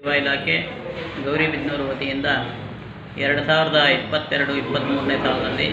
ಸೇವಾ ಇಲಾಖೆ ಗೌರಿಬಿದನೂರು ವತಿಯಿಂದ ಎರಡು ಸಾವಿರದ ಇಪ್ಪತ್ತೆರಡು ಇಪ್ಪತ್ತ್ಮೂರನೇ ಸಾಲಿನಲ್ಲಿ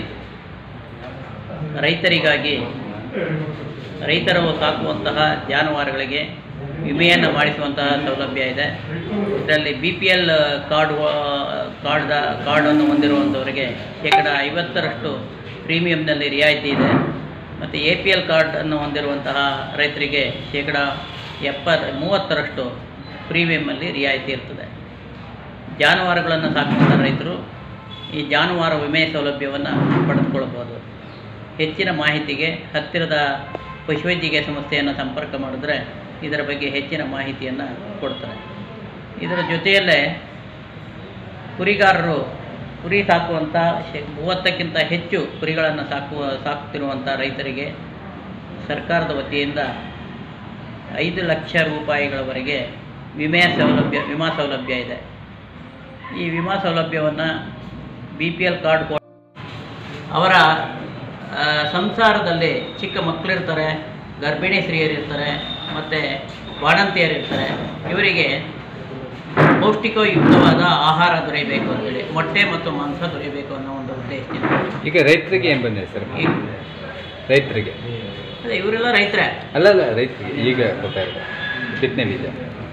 ರೈತರಿಗಾಗಿ ರೈತರು ಸಾಕುವಂತಹ ಜಾನುವಾರುಗಳಿಗೆ ವಿಮೆಯನ್ನು ಮಾಡಿಸುವಂತಹ ಸೌಲಭ್ಯ ಇದೆ ಇದರಲ್ಲಿ ಬಿ ಪಿ ಎಲ್ ಕಾರ್ಡ್ ಕಾರ್ಡ್ದ ಕಾರ್ಡನ್ನು ಹೊಂದಿರುವಂಥವರಿಗೆ ಶೇಕಡ ಐವತ್ತರಷ್ಟು ಪ್ರೀಮಿಯಂನಲ್ಲಿ ರಿಯಾಯಿತಿ ಇದೆ ಮತ್ತು ಎ ಪಿ ಎಲ್ ಕಾರ್ಡನ್ನು ಹೊಂದಿರುವಂತಹ ರೈತರಿಗೆ ಶೇಕಡ ಎಪ್ಪತ್ತು ಮೂವತ್ತರಷ್ಟು ಪ್ರೀಮಿಯಮ್ಮಲ್ಲಿ ರಿಯಾಯಿತಿ ಇರ್ತದೆ ಜಾನುವಾರುಗಳನ್ನು ಸಾಕುವಂಥ ರೈತರು ಈ ಜಾನುವಾರು ವಿಮೆ ಸೌಲಭ್ಯವನ್ನು ಪಡೆದುಕೊಳ್ಬೋದು ಹೆಚ್ಚಿನ ಮಾಹಿತಿಗೆ ಹತ್ತಿರದ ಪಶುವೈದ್ಯಕೀಯ ಸಂಸ್ಥೆಯನ್ನು ಸಂಪರ್ಕ ಮಾಡಿದ್ರೆ ಇದರ ಬಗ್ಗೆ ಹೆಚ್ಚಿನ ಮಾಹಿತಿಯನ್ನು ಕೊಡ್ತಾರೆ ಇದರ ಜೊತೆಯಲ್ಲೇ ಕುರಿಗಾರರು ಕುರಿ ಸಾಕುವಂಥ ಶೇ ಮೂವತ್ತಕ್ಕಿಂತ ಹೆಚ್ಚು ಕುರಿಗಳನ್ನು ಸಾಕುವ ಸಾಕುತ್ತಿರುವಂಥ ರೈತರಿಗೆ ಸರ್ಕಾರದ ವತಿಯಿಂದ ಐದು ಲಕ್ಷ ರೂಪಾಯಿಗಳವರೆಗೆ ವಿಮೆ ಸೌಲಭ್ಯ ವಿಮಾ ಸೌಲಭ್ಯ ಇದೆ ಈ ವಿಮಾ ಸೌಲಭ್ಯವನ್ನು ಬಿ ಪಿ ಎಲ್ ಕಾರ್ಡ್ ಕೊ ಅವರ ಆ, ಸಂಸಾರದಲ್ಲಿ ಚಿಕ್ಕ ಮಕ್ಕಳಿರ್ತಾರೆ ಗರ್ಭಿಣಿ ಸ್ತ್ರೀಯರಿರ್ತಾರೆ ಮತ್ತು ಬಾಣಂತಿಯರಿರ್ತಾರೆ ಇವರಿಗೆ ಪೌಷ್ಟಿಕಯುಕ್ತವಾದ ಆಹಾರ ದೊರೆಯಬೇಕು ಅಂತೇಳಿ ಮೊಟ್ಟೆ ಮತ್ತು ಮಾಂಸ ದೊರೆಯಬೇಕು ಅನ್ನೋ ಒಂದು ಉದ್ದೇಶದಿಂದ ಈಗ ರೈತರಿಗೆ ಏನು ಬಂದಿದೆ ಸರ್ ಈ ರೈತರಿಗೆ ಅದೇ ಇವರೆಲ್ಲ ರೈತರೇ ಅಲ್ಲ ಅಲ್ಲ ರೈತರಿಗೆ ಈಗ ಗೊತ್ತಾಗಿದೆ ಬಿತ್ತನೆ ಬೀಜ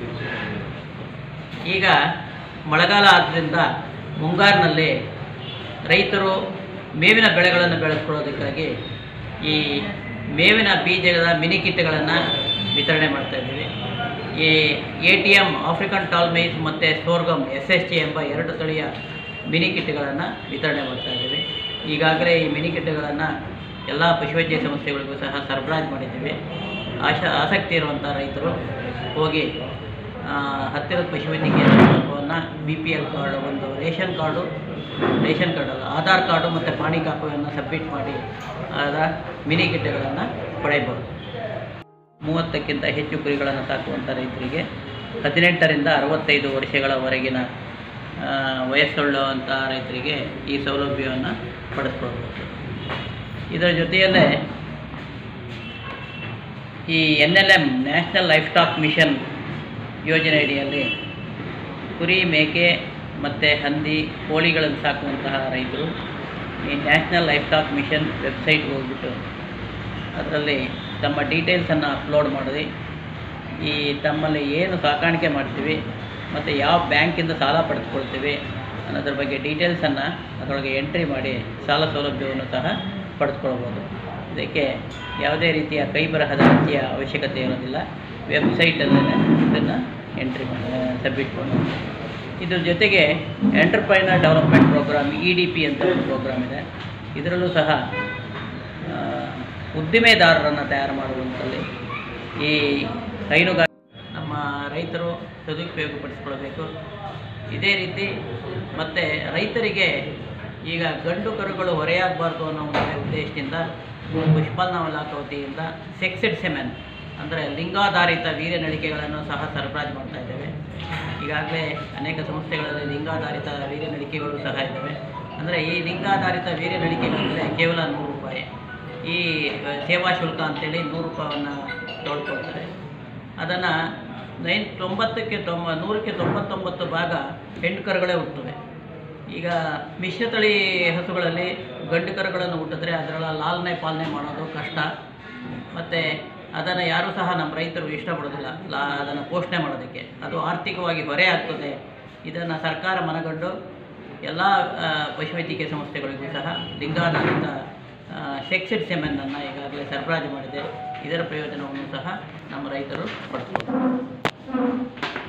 ಈಗ ಮಳೆಗಾಲ ಆದ್ದರಿಂದ ಮುಂಗಾರಿನಲ್ಲಿ ರೈತರು ಮೇವಿನ ಬೆಳೆಗಳನ್ನು ಬೆಳೆಸ್ಕೊಳ್ಳೋದಕ್ಕಾಗಿ ಈ ಮೇವಿನ ಬೀಜದ ಮಿನಿ ಕಿಟ್ಗಳನ್ನು ವಿತರಣೆ ಮಾಡ್ತಾ ಇದ್ದೀವಿ ಈ A T M African tall maize ಮತ್ತು ಸೋರ್ಗಮ್ ಎಸ್ ಎಸ್ ಟಿ ಎಂಬ ಎರಡು ತಳಿಯ ಮಿನಿ ಕಿಟ್ಗಳನ್ನು ವಿತರಣೆ ಮಾಡ್ತಾ ಇದ್ದೀವಿ ಈಗಾಗಲೇ ಈ ಮಿನಿ ಕಿಟ್ಗಳನ್ನು ಎಲ್ಲ ಪಶುವೈದ್ಯ ಸಂಸ್ಥೆಗಳಿಗೂ ಸಹ ಸರಬರಾಜು ಮಾಡಿದ್ದೀವಿ ಆಶಾ ಆಸಕ್ತಿ ಇರುವಂಥ ರೈತರು ಹೋಗಿ ಆ, ಹತ್ತಿರದ ಪಶುವೈದ್ಯಕೀಯ ಸಂಪರ್ಕವನ್ನು ಬಿ ಪಿ ಎಲ್ ಕಾರ್ಡ್ ಒಂದು ರೇಷನ್ ಕಾರ್ಡು ರೇಷನ್ ಕಾರ್ಡ್ ಅಲ್ಲ ಆಧಾರ್ ಕಾರ್ಡು ಮತ್ತು ಪಾಣಿ ಕಾಪುವನ್ನು ಸಬ್ಮಿಟ್ ಮಾಡಿ ಅದರ ಮಿನಿ ಕಿಟ್ಗಳನ್ನು ಪಡೆಯಬಹುದು ಮೂವತ್ತಕ್ಕಿಂತ ಹೆಚ್ಚು ಕುರಿಗಳನ್ನು ಸಾಕುವಂಥ ರೈತರಿಗೆ ಹದಿನೆಂಟರಿಂದ ಅರವತ್ತೈದು ವರ್ಷಗಳವರೆಗಿನ ಆ, ವಯಸ್ಸುಳ್ಳಂಥ ರೈತರಿಗೆ ಈ ಸೌಲಭ್ಯವನ್ನು ಪಡೆದುಕೊಳ್ಬೋದು ಇದರ ಜೊತೆಯಲ್ಲೇ ಈ N L M national livestock mission ಯೋಜನೆ ಅಡಿಯಲ್ಲಿ ಕುರಿ ಮೇಕೆ ಮತ್ತು ಹಂದಿ ಕೋಳಿಗಳನ್ನು ಸಾಕುವಂತಹ ರೈತರು ಈ ನ್ಯಾಷನಲ್ ಲೈಫ್ ಸ್ಟಾಕ್ ಮಿಷನ್ ವೆಬ್ಸೈಟ್ಗೆ ಹೋಗ್ಬಿಟ್ಟು ಅದರಲ್ಲಿ ತಮ್ಮ ಡೀಟೇಲ್ಸನ್ನು ಅಪ್ಲೋಡ್ ಮಾಡಿ ಈ ತಮ್ಮಲ್ಲಿ ಏನು ಸಾಕಾಣಿಕೆ ಮಾಡ್ತೀವಿ ಮತ್ತು ಯಾವ ಬ್ಯಾಂಕಿಂದ ಸಾಲ ಪಡೆದುಕೊಳ್ತೀವಿ ಅನ್ನೋದ್ರ ಬಗ್ಗೆ ಡೀಟೇಲ್ಸನ್ನು ಅದರೊಳಗೆ ಎಂಟ್ರಿ ಮಾಡಿ ಸಾಲ ಸೌಲಭ್ಯವನ್ನು ಸಹ ಪಡೆದುಕೊಳ್ಬೋದು ಇದಕ್ಕೆ ಯಾವುದೇ ರೀತಿಯ ಕೈ ಬರಹದ ಅರ್ಜಿಯ ಅವಶ್ಯಕತೆ ಇರೋದಿಲ್ಲ ವೆಬ್ಸೈಟಲ್ಲೇ ಇದನ್ನು ಎಂಟ್ರಿ ಮಾಡಿ ಸಬ್ಮಿಟ್ ಮಾಡಿ ಇದ್ರ ಜೊತೆಗೆ entrepreneur development program E D P ಅಂತ ಒಂದು ಪ್ರೋಗ್ರಾಮ್ ಇದೆ ಇದರಲ್ಲೂ ಸಹ ಆ, ಉದ್ದಿಮೆದಾರರನ್ನು ತಯಾರು ಮಾಡುವಂಥಲ್ಲಿ ಈ ಹೈನುಗಾರ ನಮ್ಮ ರೈತರು ಸದುಪಯೋಗಪಡಿಸ್ಕೊಳ್ಬೇಕು ಇದೇ ರೀತಿ ಮತ್ತು ರೈತರಿಗೆ ಈಗ ಗಂಡು ಕರುಗಳು ಹೊರೆಯಾಗಬಾರ್ದು ಅನ್ನೋ ಒಂದು ಉದ್ದೇಶದಿಂದ ಪುಷ್ಪಲ್ನ ಇಲಾಖೆ ವತಿಯಿಂದ ಸೆಕ್ಸೆಡ್ ಸೆಮೆನ್ ಅಂದರೆ ಲಿಂಗಾಧಾರಿತ ವೀರ್ಯ ನಳಿಕೆಗಳನ್ನು ಸಹ ಸರಬರಾಜು ಮಾಡ್ತಾ ಇದ್ದೇವೆ ಈಗಾಗಲೇ ಅನೇಕ ಸಂಸ್ಥೆಗಳಲ್ಲಿ ಲಿಂಗಾಧಾರಿತ ವೀರ್ಯ ನಳಿಕೆಗಳು ಸಹ ಇದ್ದಾವೆ ಅಂದರೆ ಈ ಲಿಂಗಾಧಾರಿತ ವೀರ್ಯ ನಳಿಕೆಗಳಂದರೆ ಕೇವಲ ನೂರು ರೂಪಾಯಿ ಈ ಅ, ಸೇವಾ ಶುಲ್ಕ ಅಂತೇಳಿ ನೂರು ರೂಪಾಯಿಯನ್ನು ತೊಗೊಳ್ಕೊಳ್ತಾರೆ ಅದನ್ನು ನೈನ್ ತೊಂಬತ್ತಕ್ಕೆ ತೊಂಬ ನೂರಕ್ಕೆ ತೊಂಬತ್ತೊಂಬತ್ತು ಭಾಗ ಹೆಣ್ಣು ಕರುಗಳೇ ಹುಟ್ಟುತ್ತವೆ ಈಗ ಮಿಶ್ರತಳಿ ಹಸುಗಳಲ್ಲಿ ಗಂಡು ಕರುಗಳನ್ನು ಹುಟ್ಟಿದ್ರೆ ಅದರ ಲಾಲನೆ ಪಾಲನೆ ಮಾಡೋದು ಕಷ್ಟ ಮತ್ತು ಅದನ್ನು ಯಾರೂ ಸಹ ನಮ್ಮ ರೈತರು ಇಷ್ಟಪಡೋದಿಲ್ಲ ಲಾ ಅದನ್ನು ಪೋಷಣೆ ಮಾಡೋದಕ್ಕೆ ಅದು ಆರ್ಥಿಕವಾಗಿ ಹೊರೆ ಆಗ್ತದೆ ಇದನ್ನು ಸರ್ಕಾರ ಮನಗಂಡು ಎಲ್ಲ ಆ, ಪಶುವೈದ್ಯಕೀಯ ಸಂಸ್ಥೆಗಳಿಗೂ ಸಹ ಲಿಂಗಾಧಾರಿತ ಸೆಕ್ಸೆಡ್ ಸೆಮೆನ್ನನ್ನು ಈಗಾಗಲೇ ಸರಬರಾಜು ಮಾಡಿದೆ ಇದರ ಪ್ರಯೋಜನವನ್ನು ಸಹ ನಮ್ಮ ರೈತರು ಪಡೆದುಕೊಳ್ಳಬಹುದು